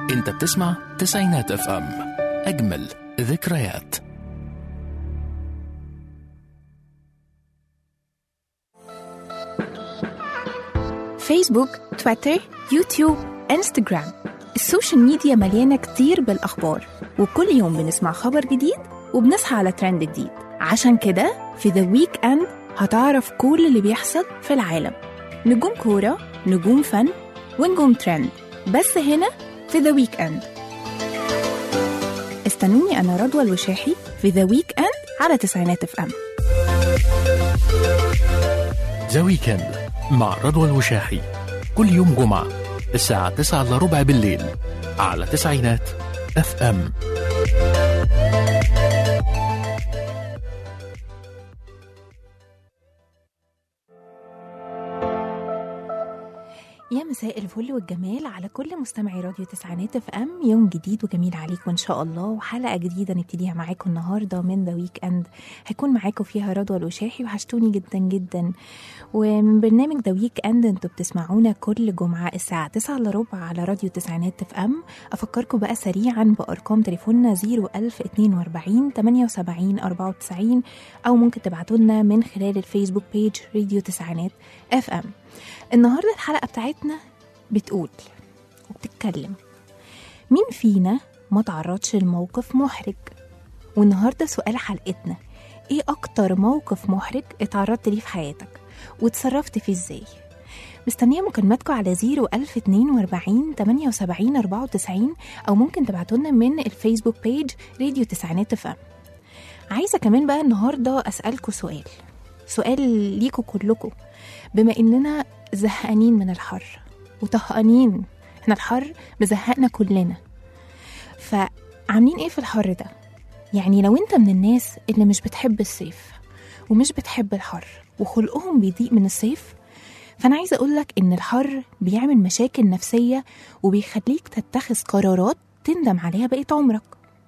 انت بتسمع تسعينات اف ام اجمل ذكريات فيسبوك تويتر يوتيوب انستغرام السوشيال ميديا مليانة كتير بالأخبار وكل يوم بنسمع خبر جديد وبنصحى على ترند جديد عشان كده في ذا ويك اند هتعرف كل اللي بيحصل في العالم نجوم كورة نجوم فن ونجوم ترند بس هنا في ذا ويك اند استنوني أنا رضوى الوشاحي في ذا ويك اند على تسعينات اف ام ذا ويكند مع رضوى الوشاحي كل يوم جمعة الساعة 9 إلا ربع بالليل على تسعينات اف ام يا مساء الفل والجمال على كل مستمعي راديو تسعينات اف ام يوم جديد وجميل عليكم ان شاء الله وحلقه جديده نبتديها معاكم النهارده من ذا ويك اند هيكون معاكم فيها رضوى الوشاحي وحشتوني جدا جدا ومن برنامج ذا ويك اند انتوا بتسمعونا كل جمعه الساعه 9 الا ربع على راديو تسعينات اف ام افكركم بقى سريعا بارقام تليفوننا 01042 78 94 او ممكن تبعتوا لنا من خلال الفيسبوك بيج راديو تسعينات اف ام النهارده الحلقه بتاعتنا بتقول وبتتكلم مين فينا ما تعرضش لموقف محرج والنهارده سؤال حلقتنا ايه اكتر موقف محرج اتعرضت ليه في حياتك وتصرفت فيه ازاي مستنية مكالماتكم على 01042 78 94 أو ممكن تبعتولنا من الفيسبوك بيج راديو تسعينات اف ام عايزة كمان بقى النهاردة أسألكوا سؤال سؤال ليكوا كلكوا بما إننا زهقانين من الحر وطهقانين احنا الحر مزهقنا كلنا فعاملين ايه في الحر ده يعني لو انت من الناس اللي مش بتحب الصيف ومش بتحب الحر وخلقهم بيضيق من الصيف فانا عايزه اقولك ان الحر بيعمل مشاكل نفسيه وبيخليك تتخذ قرارات تندم عليها بقية عمرك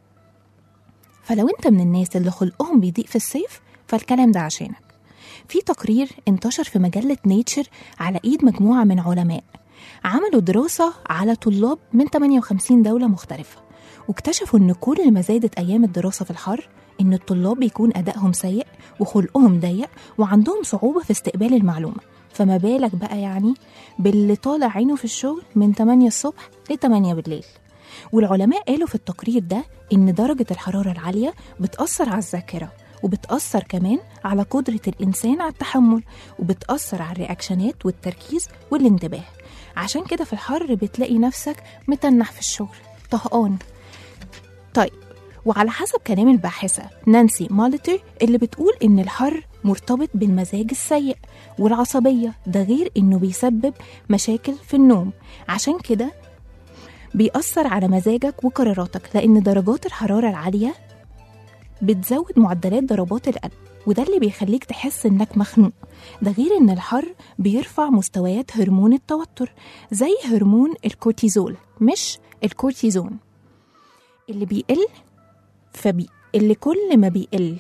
فلو انت من الناس اللي خلقهم بيضيق في الصيف فالكلام ده عشانك في تقرير انتشر في مجلة نيتشر على إيد مجموعة من علماء عملوا دراسة على طلاب من 58 دولة مختلفة واكتشفوا إن كل ما زادت أيام الدراسة في الحر إن الطلاب بيكون أدائهم سيء وخلقهم ضيق وعندهم صعوبة في استقبال المعلومة فما بالك بقى يعني باللي طالع عينه في الشغل من 8 الصبح ل 8 بالليل والعلماء قالوا في التقرير ده إن درجة الحرارة العالية بتأثر على الذاكرة وبتأثر كمان على قدرة الإنسان على التحمل وبتأثر على الرياكشنات والتركيز والانتباه عشان كده في الحر بتلاقي نفسك متنح في الشغل طهقان طيب وعلى حسب كلام الباحثة نانسي مالتر اللي بتقول إن الحر مرتبط بالمزاج السيء والعصبية ده غير إنه بيسبب مشاكل في النوم عشان كده بيأثر على مزاجك وقراراتك لأن درجات الحرارة العالية بتزود معدلات ضربات القلب وده اللي بيخليك تحس انك مخنوق ده غير ان الحر بيرفع مستويات هرمون التوتر زي هرمون الكورتيزول مش الكورتيزون اللي بيقل فبي اللي كل ما بيقل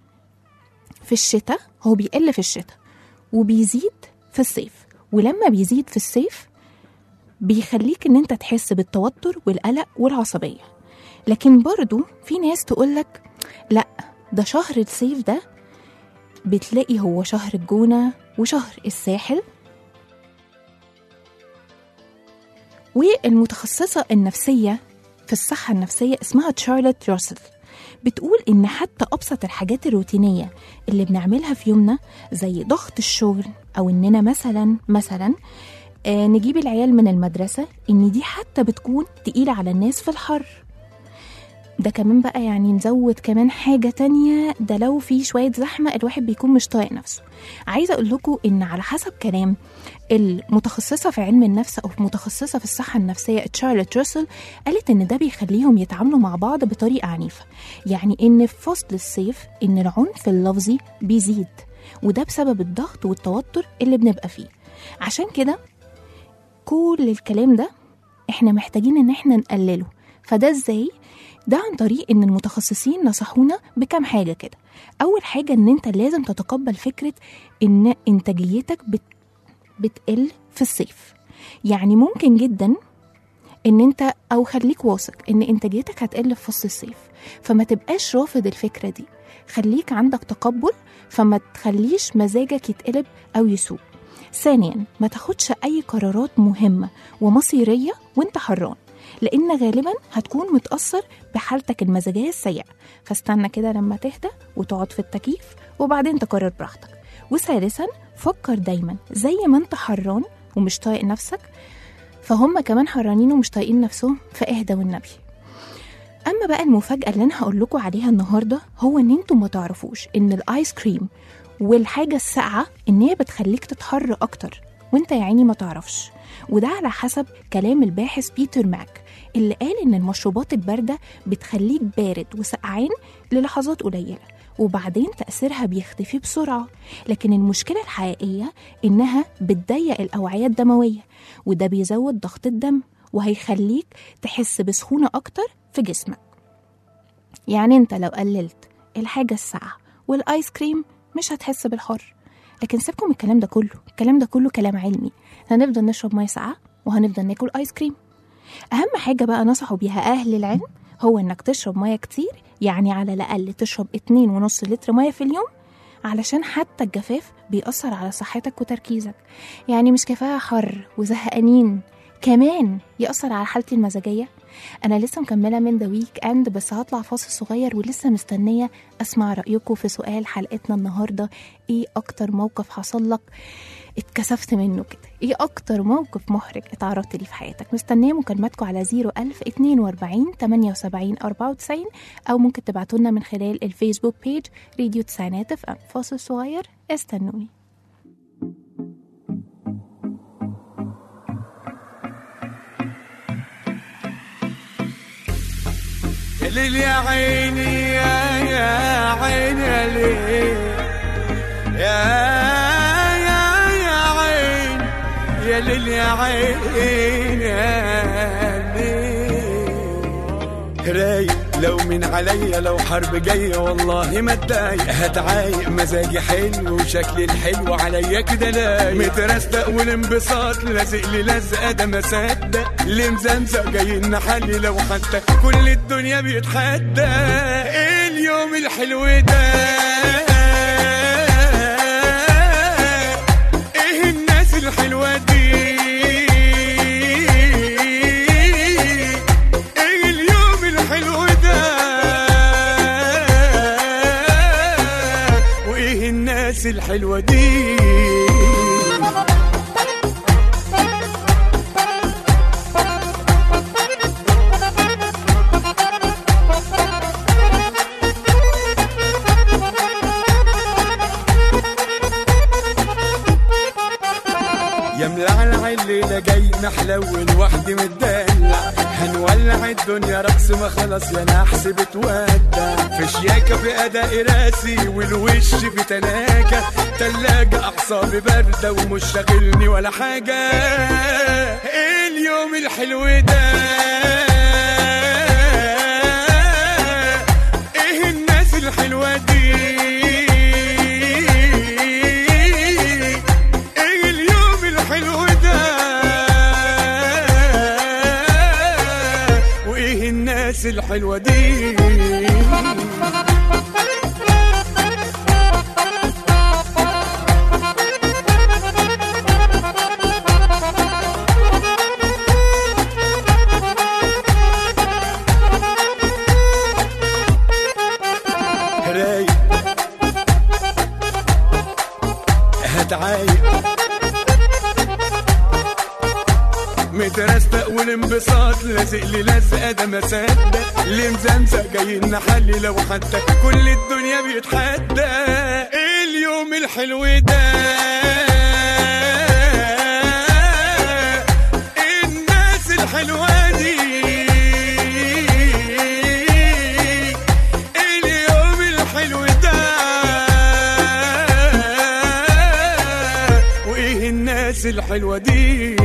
في الشتاء هو بيقل في الشتاء وبيزيد في الصيف ولما بيزيد في الصيف بيخليك ان انت تحس بالتوتر والقلق والعصبيه لكن برضو في ناس تقولك لا ده شهر الصيف ده بتلاقي هو شهر الجونة وشهر الساحل والمتخصصة النفسية في الصحة النفسية اسمها تشارلوت روسل بتقول إن حتى أبسط الحاجات الروتينية اللي بنعملها في يومنا زي ضغط الشغل أو إننا مثلا مثلا آه نجيب العيال من المدرسة إن دي حتى بتكون تقيلة على الناس في الحر ده كمان بقى يعني نزود كمان حاجة تانية ده لو في شوية زحمة الواحد بيكون مش طايق نفسه عايزة أقول لكم إن على حسب كلام المتخصصة في علم النفس أو متخصصة في الصحة النفسية تشارلوت روسل قالت إن ده بيخليهم يتعاملوا مع بعض بطريقة عنيفة يعني إن في فصل الصيف إن العنف اللفظي بيزيد وده بسبب الضغط والتوتر اللي بنبقى فيه عشان كده كل الكلام ده احنا محتاجين ان احنا نقلله فده ازاي ده عن طريق ان المتخصصين نصحونا بكام حاجه كده اول حاجه ان انت لازم تتقبل فكره ان انتاجيتك بت... بتقل في الصيف يعني ممكن جدا ان انت او خليك واثق ان انتاجيتك هتقل في فصل الصيف فما تبقاش رافض الفكره دي خليك عندك تقبل فما تخليش مزاجك يتقلب او يسوء ثانيا ما تاخدش اي قرارات مهمه ومصيريه وانت حران لان غالبا هتكون متاثر بحالتك المزاجيه السيئه فاستنى كده لما تهدى وتقعد في التكييف وبعدين تقرر براحتك وثالثا فكر دايما زي ما انت حران ومش طايق نفسك فهم كمان حرانين ومش طايقين نفسهم فاهدى والنبي اما بقى المفاجاه اللي انا هقول لكم عليها النهارده هو ان انتم ما تعرفوش ان الايس كريم والحاجه الساقعه ان هي بتخليك تتحر اكتر وانت يا عيني ما تعرفش وده على حسب كلام الباحث بيتر ماك اللي قال ان المشروبات البارده بتخليك بارد وسقعان للحظات قليله وبعدين تأثيرها بيختفي بسرعة لكن المشكلة الحقيقية إنها بتضيق الأوعية الدموية وده بيزود ضغط الدم وهيخليك تحس بسخونة أكتر في جسمك يعني أنت لو قللت الحاجة الساقعة والآيس كريم مش هتحس بالحر لكن سيبكم من الكلام ده كله الكلام ده كله كلام علمي هنفضل نشرب مية ساقعة وهنفضل ناكل آيس كريم أهم حاجة بقى نصحوا بيها أهل العلم هو إنك تشرب مية كتير يعني على الأقل تشرب اتنين ونص لتر مية في اليوم علشان حتى الجفاف بيأثر على صحتك وتركيزك يعني مش كفاية حر وزهقانين كمان يأثر على حالتي المزاجية أنا لسه مكملة من ذا ويك أند بس هطلع فاصل صغير ولسه مستنية أسمع رأيكم في سؤال حلقتنا النهاردة إيه أكتر موقف حصل لك اتكسفت منه كده ايه اكتر موقف محرج اتعرضت ليه في حياتك مستنيه مكالماتكم على 01000 42 78 94 او ممكن تبعتوا لنا من خلال الفيسبوك بيج راديو تسعينات اف ام فاصل صغير استنوني يا ليل يا عيني يا يا عيني يا ليل يا يا يا عين يا ليل يا عين يا ليل رايق لو من عليا لو حرب جاية والله ما اتضايق هتعايق مزاجي حلو وشكلي الحلو عليا كده لايق مترستق والانبساط لازق لي لزقة ده ما صدق اللي مزمزق جاي نحلي لو حتى كل الدنيا بيتحدى ايه اليوم الحلو ده ايه الناس الحلوة دي ايه اليوم الحلو ده وايه الناس الحلوة دي يا ملعلع الليلة جاي محلول وحدي متدلع هنولع الدنيا رقص ما خلاص يا نحس بتودع في شياكة في أداء راسي والوش في تلاجة تلاجة أعصابي باردة ومش شاغلني ولا حاجة إيه اليوم الحلو ده إيه الناس الحلوة دي ايه اليوم الحلو ده وايه الناس الحلوه دي رايق هتعايق مترستق والانبساط لازق لي لزقه ده ما صدق اللي مزمزق جاي نحلي لو حتى كل الدنيا بيتحدى ايه اليوم الحلو ده إيه الناس الحلوه دي إيه اليوم الحلو ده وايه الناس الحلوه دي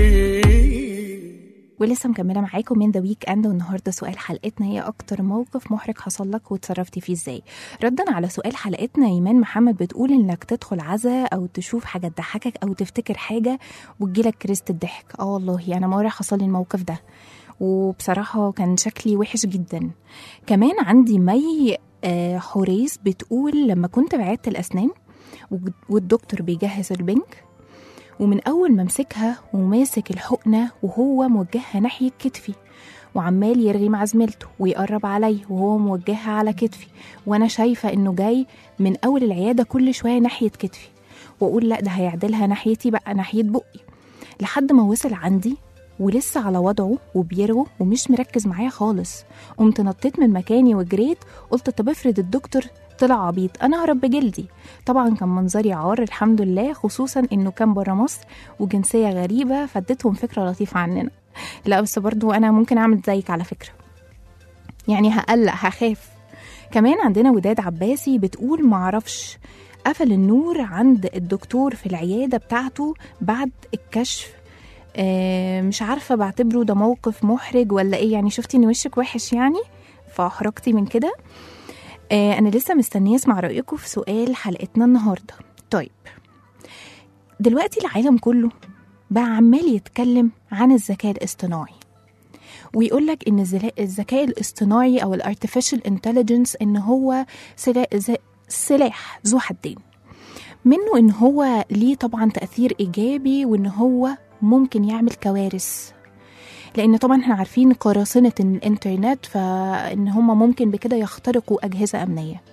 ولسه مكمله معاكم من ذا ويك اند والنهارده سؤال حلقتنا هي اكتر موقف محرج حصل لك وتصرفتي فيه ازاي ردا على سؤال حلقتنا ايمان محمد بتقول انك تدخل عزا او تشوف حاجه تضحكك او تفتكر حاجه وتجيلك كريست الضحك اه والله انا مره حصل لي الموقف ده وبصراحة كان شكلي وحش جدا كمان عندي مي آه، حوريس بتقول لما كنت بعيادة الأسنان وج- والدكتور بيجهز البنك ومن أول ما مسكها وماسك الحقنة وهو موجهها ناحية كتفي وعمال يرغي مع زميلته ويقرب علي وهو موجهها على كتفي وأنا شايفة إنه جاي من أول العيادة كل شوية ناحية كتفي وأقول لأ ده هيعدلها ناحيتي بقى ناحية بقي لحد ما وصل عندي ولسه على وضعه وبيرغو ومش مركز معايا خالص قمت نطيت من مكاني وجريت قلت طب افرض الدكتور طلع عبيط انا هرب بجلدي طبعا كان منظري عار الحمد لله خصوصا انه كان بره مصر وجنسيه غريبه فادتهم فكره لطيفه عننا لا بس برضو انا ممكن اعمل زيك على فكره يعني هقلق هخاف كمان عندنا وداد عباسي بتقول معرفش قفل النور عند الدكتور في العياده بتاعته بعد الكشف آه، مش عارفه بعتبره ده موقف محرج ولا ايه يعني شفتي ان وشك وحش يعني فاحرجتي من كده آه، انا لسه مستنيه اسمع رايكم في سؤال حلقتنا النهارده طيب دلوقتي العالم كله بقى عمال يتكلم عن الذكاء الاصطناعي ويقول لك ان الزلا- الذكاء الاصطناعي او الارتفيشال انتليجنس ان هو سلا- ز- سلاح ذو حدين منه ان هو ليه طبعا تاثير ايجابي وان هو ممكن يعمل كوارث لان طبعا احنا عارفين قراصنه الانترنت فان هم ممكن بكده يخترقوا اجهزه امنيه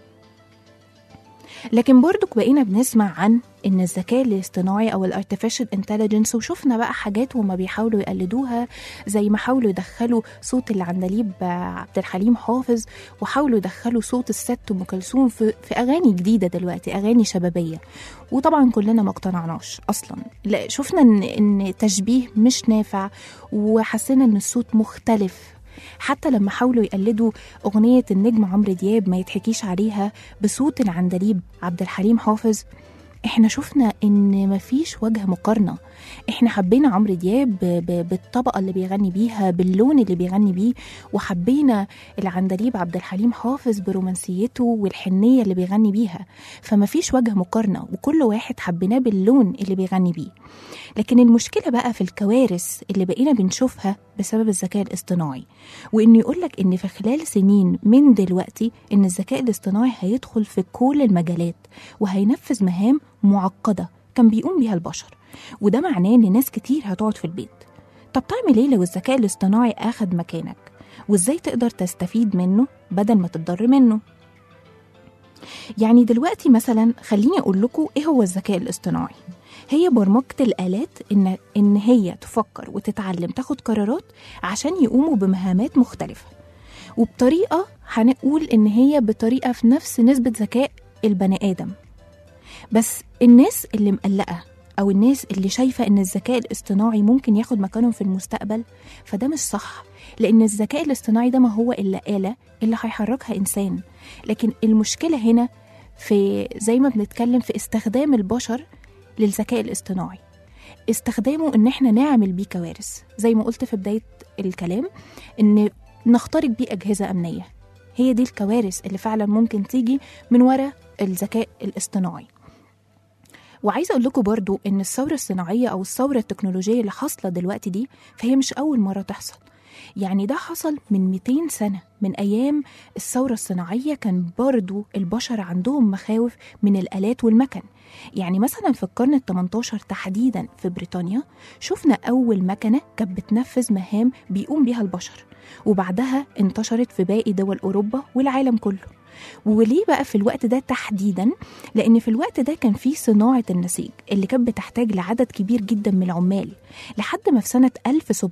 لكن برضك بقينا بنسمع عن ان الذكاء الاصطناعي او الارتفيشال انتليجنس وشفنا بقى حاجات هما بيحاولوا يقلدوها زي ما حاولوا يدخلوا صوت العندليب عبد الحليم حافظ وحاولوا يدخلوا صوت الست ام كلثوم في, في اغاني جديده دلوقتي اغاني شبابيه وطبعا كلنا ما اقتنعناش اصلا لا شفنا ان ان تشبيه مش نافع وحسينا ان الصوت مختلف حتى لما حاولوا يقلدوا أغنية النجم عمرو دياب ما يتحكيش عليها بصوت العندليب عبد الحليم حافظ احنا شفنا ان مفيش وجه مقارنه احنا حبينا عمرو دياب ب- ب- بالطبقه اللي بيغني بيها باللون اللي بيغني بيه وحبينا العندليب عبد الحليم حافظ برومانسيته والحنيه اللي بيغني بيها فمفيش وجه مقارنه وكل واحد حبيناه باللون اللي بيغني بيه لكن المشكله بقى في الكوارث اللي بقينا بنشوفها بسبب الذكاء الاصطناعي وانه يقولك ان في خلال سنين من دلوقتي ان الذكاء الاصطناعي هيدخل في كل المجالات وهينفذ مهام معقده كان بيقوم بيها البشر وده معناه ان ناس كتير هتقعد في البيت طب تعمل ايه لو الذكاء الاصطناعي اخد مكانك وازاي تقدر تستفيد منه بدل ما تتضر منه يعني دلوقتي مثلا خليني اقول لكم ايه هو الذكاء الاصطناعي هي برمجة الآلات إن إن هي تفكر وتتعلم تاخد قرارات عشان يقوموا بمهامات مختلفة وبطريقة هنقول إن هي بطريقة في نفس نسبة ذكاء البني آدم بس الناس اللي مقلقة أو الناس اللي شايفة إن الذكاء الاصطناعي ممكن ياخد مكانهم في المستقبل فده مش صح لأن الذكاء الاصطناعي ده ما هو إلا آلة اللي هيحركها إنسان لكن المشكلة هنا في زي ما بنتكلم في استخدام البشر للذكاء الاصطناعي استخدامه ان احنا نعمل بيه كوارث زي ما قلت في بدايه الكلام ان نخترق بيه اجهزه امنيه هي دي الكوارث اللي فعلا ممكن تيجي من وراء الذكاء الاصطناعي وعايزه اقول لكم برضو ان الثوره الصناعيه او الثوره التكنولوجيه اللي حاصله دلوقتي دي فهي مش اول مره تحصل يعني ده حصل من 200 سنة من أيام الثورة الصناعية كان برضو البشر عندهم مخاوف من الآلات والمكن يعني مثلا في القرن ال 18 تحديدا في بريطانيا شفنا أول مكنة كانت بتنفذ مهام بيقوم بيها البشر وبعدها انتشرت في باقي دول أوروبا والعالم كله وليه بقى في الوقت ده تحديدا لان في الوقت ده كان في صناعه النسيج اللي كانت بتحتاج لعدد كبير جدا من العمال لحد ما في سنه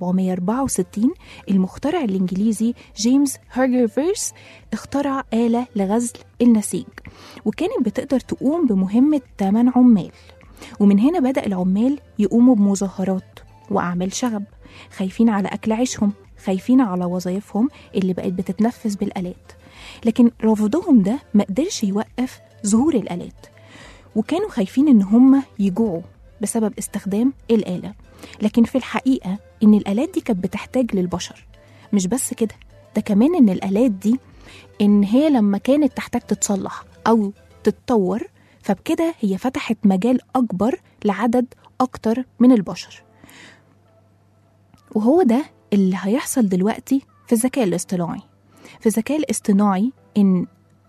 1764 المخترع الانجليزي جيمس هارجرفيرس اخترع آلة لغزل النسيج وكانت بتقدر تقوم بمهمة 8 عمال ومن هنا بدأ العمال يقوموا بمظاهرات وأعمال شغب خايفين على أكل عيشهم خايفين على وظائفهم اللي بقت بتتنفذ بالآلات لكن رفضهم ده ما قدرش يوقف ظهور الآلات وكانوا خايفين إن هم يجوعوا بسبب استخدام الآلة لكن في الحقيقة إن الآلات دي كانت بتحتاج للبشر مش بس كده ده كمان إن الآلات دي إن هي لما كانت تحتاج تتصلح أو تتطور فبكده هي فتحت مجال أكبر لعدد أكتر من البشر وهو ده اللي هيحصل دلوقتي في الذكاء الاصطناعي في الذكاء الاصطناعي ان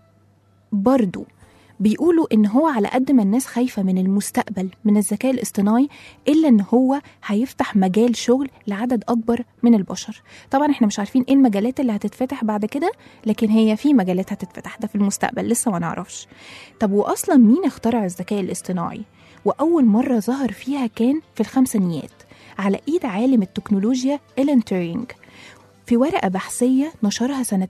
برضو بيقولوا ان هو على قد ما الناس خايفة من المستقبل من الذكاء الاصطناعي الا ان هو هيفتح مجال شغل لعدد اكبر من البشر طبعا احنا مش عارفين ايه المجالات اللي هتتفتح بعد كده لكن هي في مجالات هتتفتح ده في المستقبل لسه ما نعرفش طب واصلا مين اخترع الذكاء الاصطناعي واول مرة ظهر فيها كان في الخمسينيات على ايد عالم التكنولوجيا إلين تورينج في ورقة بحثية نشرها سنة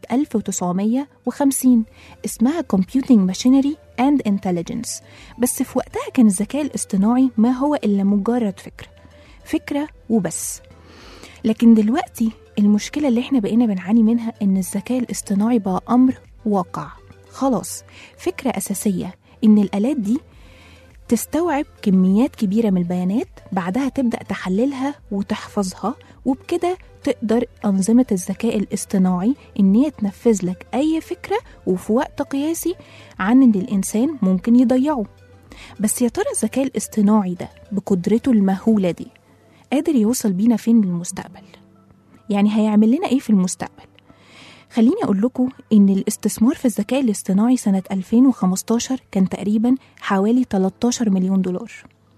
1950 اسمها Computing Machinery and Intelligence بس في وقتها كان الذكاء الاصطناعي ما هو إلا مجرد فكرة فكرة وبس لكن دلوقتي المشكلة اللي احنا بقينا بنعاني منها إن الذكاء الاصطناعي بقى أمر واقع خلاص فكرة أساسية إن الآلات دي تستوعب كميات كبيرة من البيانات بعدها تبدأ تحللها وتحفظها وبكده تقدر أنظمة الذكاء الاصطناعي إن هي تنفذ لك أي فكرة وفي وقت قياسي عن إن الإنسان ممكن يضيعه بس يا ترى الذكاء الاصطناعي ده بقدرته المهولة دي قادر يوصل بينا فين للمستقبل يعني هيعمل لنا إيه في المستقبل خليني أقول لكم إن الاستثمار في الذكاء الاصطناعي سنة 2015 كان تقريبا حوالي 13 مليون دولار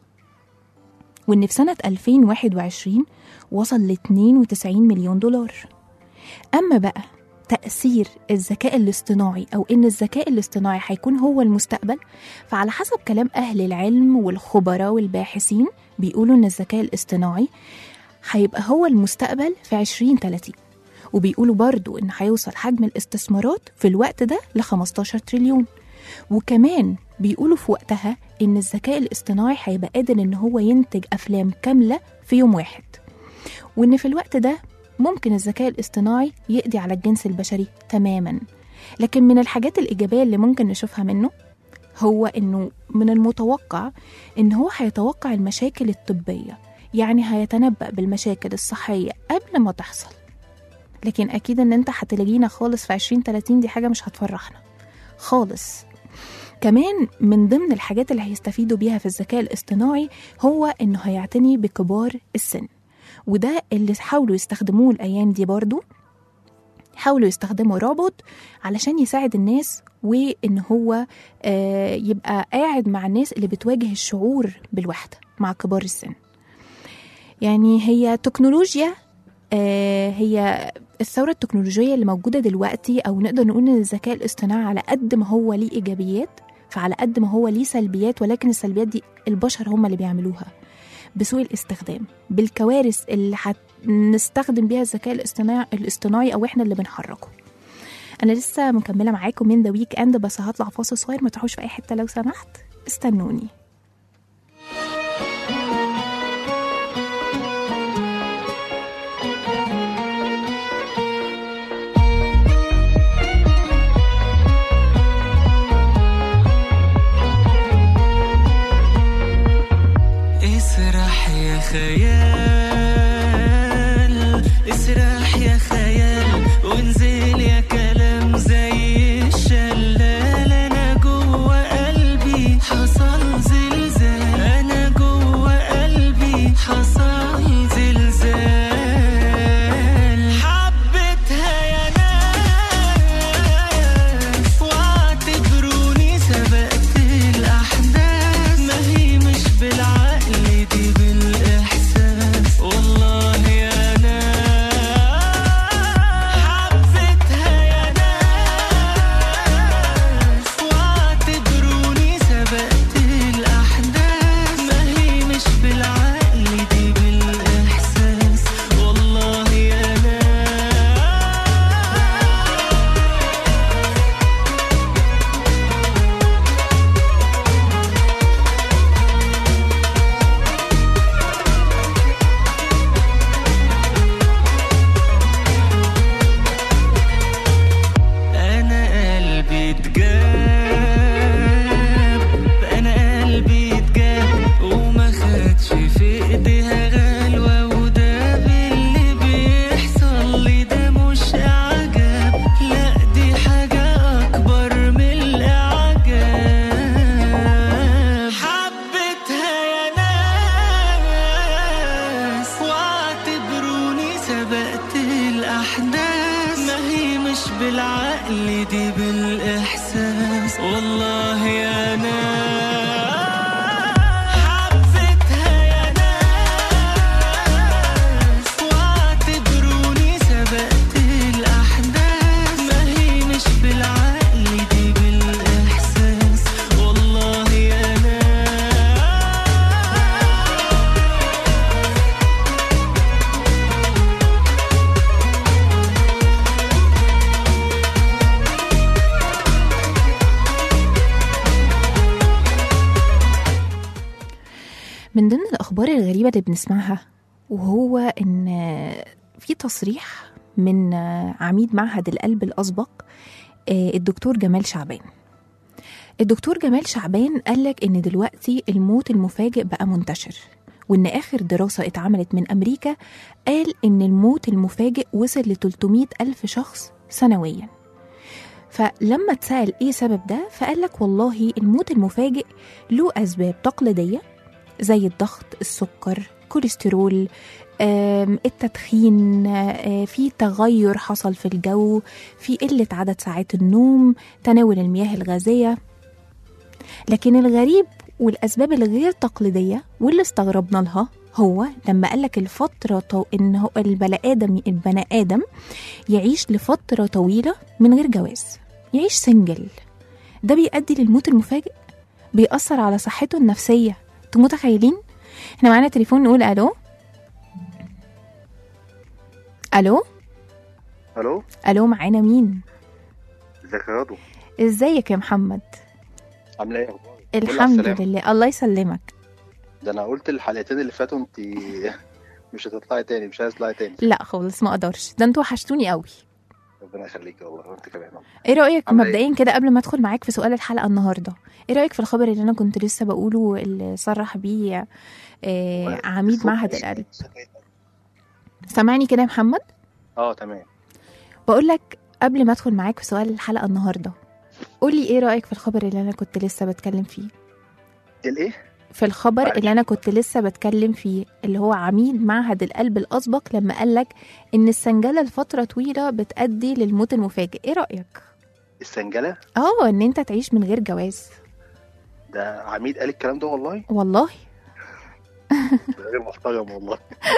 وإن في سنة 2021 وصل ل 92 مليون دولار أما بقى تأثير الذكاء الاصطناعي أو إن الذكاء الاصطناعي هيكون هو المستقبل فعلى حسب كلام أهل العلم والخبراء والباحثين بيقولوا إن الذكاء الاصطناعي هيبقى هو المستقبل في 2030 وبيقولوا برضو إن هيوصل حجم الاستثمارات في الوقت ده ل 15 تريليون وكمان بيقولوا في وقتها إن الذكاء الاصطناعي هيبقى قادر إن هو ينتج أفلام كاملة في يوم واحد وإن في الوقت ده ممكن الذكاء الاصطناعي يقضي على الجنس البشري تماما لكن من الحاجات الإيجابية اللي ممكن نشوفها منه هو إنه من المتوقع إن هو هيتوقع المشاكل الطبية يعني هيتنبأ بالمشاكل الصحية قبل ما تحصل لكن أكيد إن أنت هتلاقينا خالص في 2030 دي حاجة مش هتفرحنا خالص كمان من ضمن الحاجات اللي هيستفيدوا بيها في الذكاء الاصطناعي هو إنه هيعتني بكبار السن وده اللي حاولوا يستخدموه الأيام دي برضو حاولوا يستخدموا روبوت علشان يساعد الناس وإن هو آه يبقى قاعد مع الناس اللي بتواجه الشعور بالوحدة مع كبار السن يعني هي تكنولوجيا آه هي الثورة التكنولوجية اللي موجودة دلوقتي أو نقدر نقول إن الذكاء الاصطناعي على قد ما هو ليه إيجابيات فعلى قد ما هو ليه سلبيات ولكن السلبيات دي البشر هم اللي بيعملوها بسوء الاستخدام بالكوارث اللي هنستخدم بيها الذكاء الاصطناعي الاصطناعي او احنا اللي بنحركه انا لسه مكمله معاكم من ذا ويك اند بس هطلع فاصل صغير ما تروحوش في اي حته لو سمحت استنوني اسرح يا خيال اسرح يا خيال وانزل يا كلام زي الشلال انا جوه قلبي حصل زلزال انا جوه قلبي حصل زلزال حبتها يا ناس واعتبروني سبقت الاحداث ما هي مش بالعقل دي بالاحساس والله يا ناس بالعقل دي بالإحساس والله يا ناس حبيتها يا ناس واعتبروني سبقت الأحداث ما هي مش بالعقل دي بالإحساس والله يا ناس من ضمن الأخبار الغريبة اللي بنسمعها وهو إن في تصريح من عميد معهد القلب الأسبق آه، الدكتور جمال شعبان الدكتور جمال شعبان قالك إن دلوقتي الموت المفاجئ بقى منتشر وإن آخر دراسة اتعملت من أمريكا قال إن الموت المفاجئ وصل ل 300 ألف شخص سنوياً فلما اتسأل ايه سبب ده فقال لك والله الموت المفاجئ له أسباب تقليدية زي الضغط السكر كوليسترول آم، التدخين آه، في تغير حصل في الجو في قلة عدد ساعات النوم تناول المياه الغازية لكن الغريب والأسباب الغير تقليدية واللي استغربنا لها هو لما قالك الفترة طو... إن هو البني آدم البني آدم يعيش لفترة طويلة من غير جواز يعيش سنجل ده بيؤدي للموت المفاجئ بيأثر على صحته النفسية انتوا متخيلين احنا معانا تليفون نقول الو الو الو الو معانا مين ازيك يا رضوى ازيك يا محمد عامله ايه اخبارك قولي على الحمد السلامة. لله الله يسلمك ده انا قلت الحلقتين اللي فاتوا انت مش هتطلعي تاني مش عايز تطلعي تاني لا خالص ما اقدرش ده انتوا وحشتوني قوي ربنا يخليك والله وانت كمان والله. ايه رايك عاملة إيه؟ مبدئيا كده قبل ما ادخل معاك في سؤال الحلقه النهارده ايه رايك في الخبر اللي انا كنت لسه بقوله اللي صرح بيه آه عميد الصوت معهد بعيد. القلب سامعني كده يا محمد اه تمام بقول لك قبل ما ادخل معاك في سؤال الحلقه النهارده قولي ايه رايك في الخبر اللي انا كنت لسه بتكلم فيه الايه في الخبر معلش. اللي انا كنت لسه بتكلم فيه اللي هو عميد معهد القلب الاسبق لما قالك ان السنجله لفتره طويله بتؤدي للموت المفاجئ ايه رايك السنجله اه ان انت تعيش من غير جواز ده عميد قال الكلام ده والله والله ده راجل محترم والله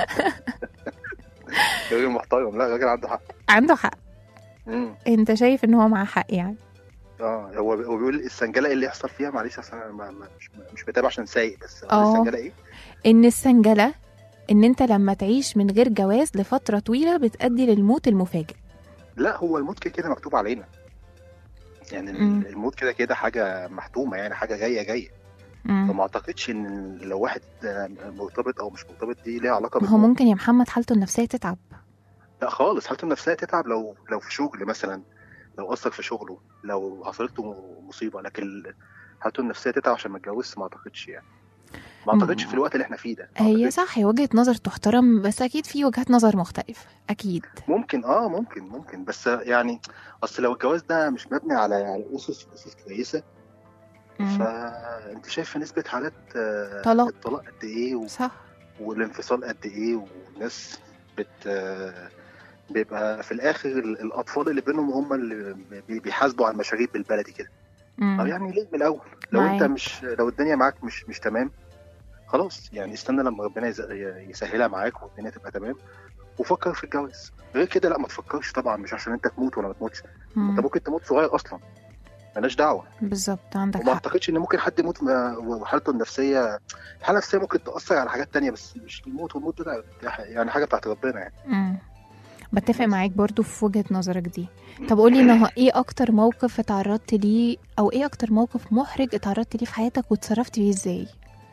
راجل محترم لا راجل عنده حق عنده حق امم انت شايف ان هو معاه حق يعني اه هو هو بيقول السنجله ايه اللي يحصل فيها معلش اصل انا ما ما مش مش متابع عشان سايق بس آه. السنجله ايه ان السنجله ان انت لما تعيش من غير جواز لفتره طويله بتؤدي للموت المفاجئ لا هو الموت كده كده مكتوب علينا يعني مم. الموت كده كده حاجه محتومه يعني حاجه جايه جايه مم. فما اعتقدش ان لو واحد آه، مرتبط او مش مرتبط دي ليها علاقه ما هو بالموت. ممكن يا محمد حالته النفسيه تتعب لا خالص حالته النفسيه تتعب لو لو في شغل مثلا لو اثر في شغله لو حصلت له مصيبه لكن حالته النفسيه تتعب عشان ما اتجوزش ما اعتقدش يعني ما مم. اعتقدش في الوقت اللي احنا فيه ده ما هي أعتقدش. صح هي وجهه نظر تحترم بس اكيد في وجهات نظر مختلفه اكيد ممكن اه ممكن ممكن بس يعني اصل لو الجواز ده مش مبني على على اسس اسس كويسه مم. فانت شايفه نسبه حالات آه، طلاق. الطلاق قد ايه و... صح والانفصال قد ايه والناس بت آه، بيبقى في الاخر ال- الاطفال اللي بينهم هم اللي بي- بيحاسبوا على المشاريب بالبلدي كده مم. طب يعني ليه من الاول لو معاك. انت مش لو الدنيا معاك مش مش تمام خلاص يعني استنى لما ربنا يز- يسهلها معاك والدنيا تبقى تمام وفكر في الجواز غير كده لا ما تفكرش طبعا مش عشان انت تموت ولا ما تموتش مم. انت ممكن تموت صغير اصلا مالناش دعوه بالظبط عندك وما حق اعتقدش ان ممكن حد يموت ما- وحالته النفسيه الحاله النفسيه ممكن تاثر على حاجات تانية بس مش الموت والموت ده يعني حاجه بتاعت ربنا يعني مم. بتفق معاك برضو في وجهة نظرك دي طب قولي انه ايه اكتر موقف اتعرضت ليه او ايه اكتر موقف محرج اتعرضت ليه في حياتك واتصرفت فيه ازاي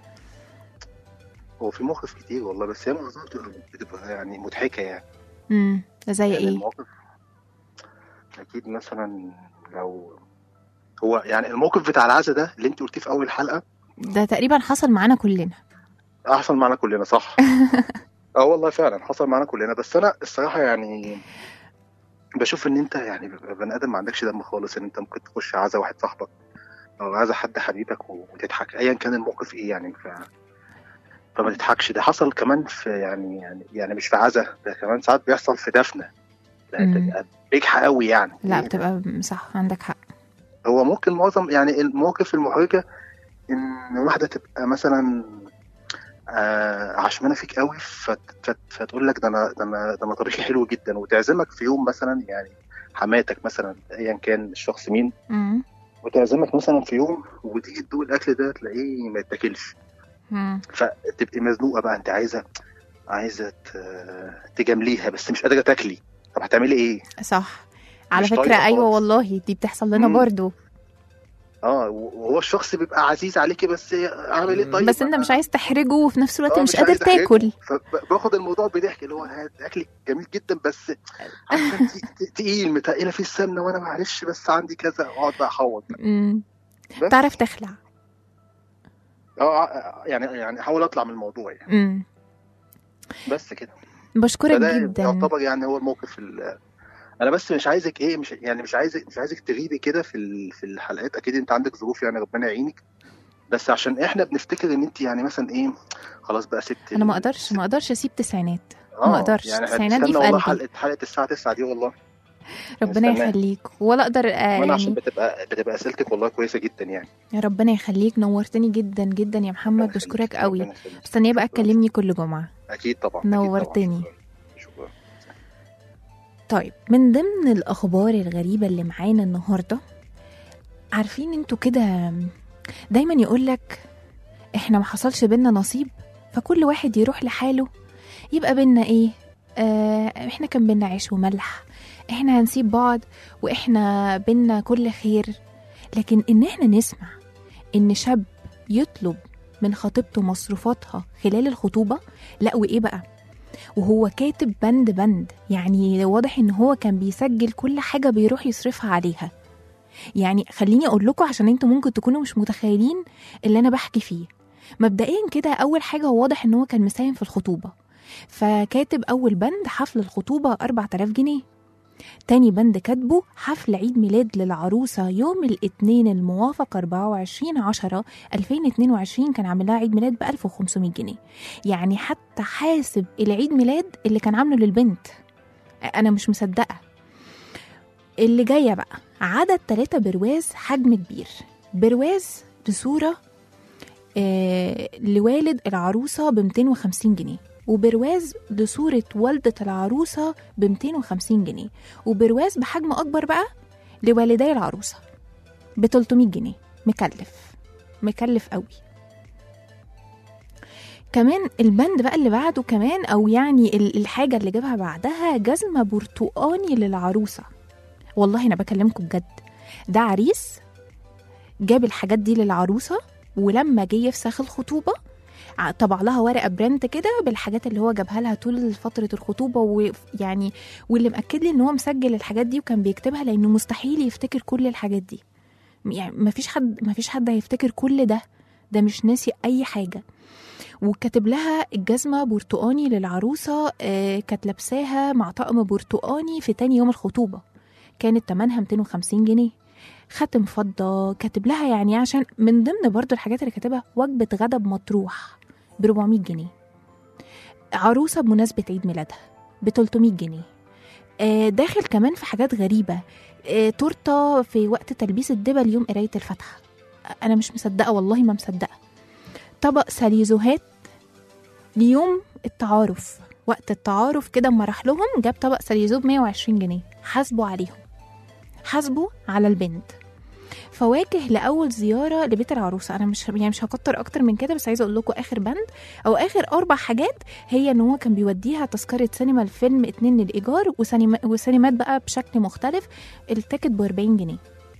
هو في مواقف كتير والله بس هي معظمها بتبقى- بتبقى يعني مضحكه يعني امم زي يعني ايه المواقف اكيد مثلا لو هو يعني الموقف بتاع العزا ده اللي انت قلتيه في اول حلقه ده تقريبا حصل معانا كلنا حصل معانا كلنا صح اه والله فعلا حصل معانا كلنا بس انا الصراحه يعني بشوف ان انت يعني بني ادم ما عندكش دم خالص ان انت ممكن تخش عزا واحد صاحبك او عزا حد حبيبك وتضحك ايا كان الموقف ايه يعني ف... فما تضحكش ده حصل كمان في يعني يعني يعني مش في عزا ده كمان ساعات بيحصل في دفنه لا مم. تبقى بجحة قوي يعني لا بتبقى صح عندك حق هو ممكن معظم يعني المواقف المحرجة إن واحدة تبقى مثلا آه عشمانة فيك قوي فت فت فتقول لك ده أنا ده أنا ده أنا طريقي حلو جدا وتعزمك في يوم مثلا يعني حماتك مثلا أيا كان الشخص مين مم. وتعزمك مثلا في يوم وتيجي تدوق الأكل ده تلاقيه ما يتاكلش مم. فتبقي مزنوقة بقى أنت عايزة عايزة ت- تجامليها بس مش قادرة تاكلي طب هتعملي إيه؟ صح على مش فكرة طايقة أيوة خالص. والله دي بتحصل لنا مم. برضو اه وهو الشخص بيبقى عزيز عليكي بس عامل ايه طيب بس انت مش عايز تحرجه وفي نفس الوقت آه، مش قادر عايز أحرجه. تاكل فباخد الموضوع بضحك اللي هو ها- اكلك جميل جدا بس عارفة انت ت- تقيل متقله فيه السمنه وانا معلش بس عندي كذا اقعد بقى احوط مم. بس تعرف تخلع اه يعني يعني احاول اطلع من الموضوع يعني مم. بس كده بشكرك فده جدا يعتبر يعني هو الموقف ال- انا بس مش عايزك ايه مش يعني مش عايزك مش عايزك تغيبي كده في ال- في الحلقات اكيد انت عندك ظروف يعني ربنا يعينك بس عشان احنا بنفتكر ان انت يعني مثلا ايه خلاص بقى ست انا ما اقدرش ما اقدرش اسيب تسعينات آه، ما أقدرش. يعني التسعينات دي هنستنى في والله قلبي. حلقه حلقه الساعه 9 دي والله ربنا مستناك. يخليك ولا اقدر آه وانا عشان يعني بتبقى بتبقى اسئلتك والله كويسه جدا يعني يا ربنا يخليك نورتني جدا جدا يا محمد ربنا بشكرك يخليك، قوي ربنا يخليك. مستنيه بقى شكراً. تكلمني كل جمعه اكيد طبعا أكيد طبعاً. نورتني. شكراً. شكرا طيب من ضمن الأخبار الغريبة اللي معانا النهاردة عارفين انتوا كده دايما يقولك احنا ما حصلش بينا نصيب فكل واحد يروح لحاله يبقى بينا ايه آه احنا كان بينا عيش وملح احنا هنسيب بعض واحنا بينا كل خير لكن ان احنا نسمع ان شاب يطلب من خطيبته مصروفاتها خلال الخطوبة لا وايه بقى وهو كاتب بند بند يعني واضح ان هو كان بيسجل كل حاجة بيروح يصرفها عليها يعني خليني اقول لكم عشان انتوا ممكن تكونوا مش متخيلين اللي انا بحكي فيه مبدئيا كده اول حاجة هو واضح ان هو كان مساهم في الخطوبة فكاتب اول بند حفل الخطوبة 4000 جنيه تاني بند كاتبه حفل عيد ميلاد للعروسة يوم الاثنين الموافق 24 10 2022 كان عامل لها عيد ميلاد ب 1500 جنيه يعني حتى حاسب العيد ميلاد اللي كان عامله للبنت انا مش مصدقه اللي جايه بقى عدد ثلاثة برواز حجم كبير برواز بصوره آه لوالد العروسه ب 250 جنيه وبرواز لصورة والدة العروسة ب 250 جنيه وبرواز بحجم أكبر بقى لوالدي العروسة ب 300 جنيه مكلف مكلف قوي كمان البند بقى اللي بعده كمان او يعني ال- الحاجه اللي جابها بعدها جزمه برتقاني للعروسه والله انا بكلمكم بجد ده عريس جاب الحاجات دي للعروسه ولما جه يفسخ الخطوبه ع- طبع لها ورقه برنت كده بالحاجات اللي هو جابها لها طول فتره الخطوبه ويعني واللي مأكد لي ان هو مسجل الحاجات دي وكان بيكتبها لانه مستحيل يفتكر كل الحاجات دي يعني مفيش حد مفيش حد هيفتكر كل ده ده مش ناسي اي حاجه وكاتب لها الجزمة برتقاني للعروسة آه، كانت لابساها مع طقم برتقاني في تاني يوم الخطوبة كانت تمنها 250 جنيه ختم فضة كاتب لها يعني عشان من ضمن برضو الحاجات اللي كاتبها وجبة غدا بمطروح ب 400 جنيه عروسة بمناسبة عيد ميلادها ب 300 جنيه آه، داخل كمان في حاجات غريبة آه، تورتة في وقت تلبيس الدبل يوم قراية الفاتحة أنا مش مصدقة والله ما مصدقة طبق ساليزوهات ليوم التعارف وقت التعارف كده اما راح لهم جاب طبق ساليزو ب 120 جنيه حاسبوا عليهم حاسبوا على البنت فواكه لاول زياره لبيت العروسه انا مش يعني مش هكتر اكتر من كده بس عايزه اقول لكم اخر بند او اخر اربع حاجات هي ان هو كان بيوديها تذكره سينما الفيلم اتنين للايجار وسينما وسينمات بقى بشكل مختلف التيكت ب 40 جنيه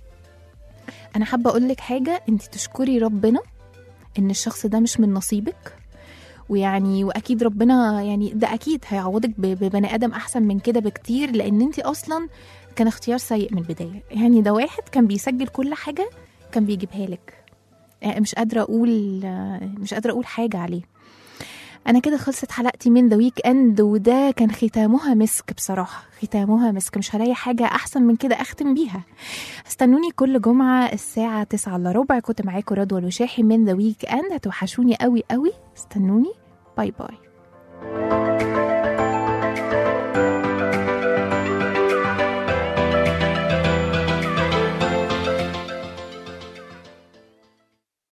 انا حابه اقول لك حاجه انت تشكري ربنا ان الشخص ده مش من نصيبك ويعني واكيد ربنا يعني ده اكيد هيعوضك ب- ببني ادم احسن من كده بكتير لان انت اصلا كان اختيار سيء من البدايه يعني ده واحد كان بيسجل كل حاجه كان بيجيبها لك يعني مش قادره اقول مش قادره اقول حاجه عليه انا كده خلصت حلقتي من ذا ويك اند وده كان ختامها مسك بصراحه ختامها مسك مش هلاقي حاجه احسن من كده اختم بيها استنوني كل جمعه الساعه 9 الا ربع كنت معاكم رضوى الوشاحي من ذا ويك اند هتوحشوني قوي قوي استنوني باي باي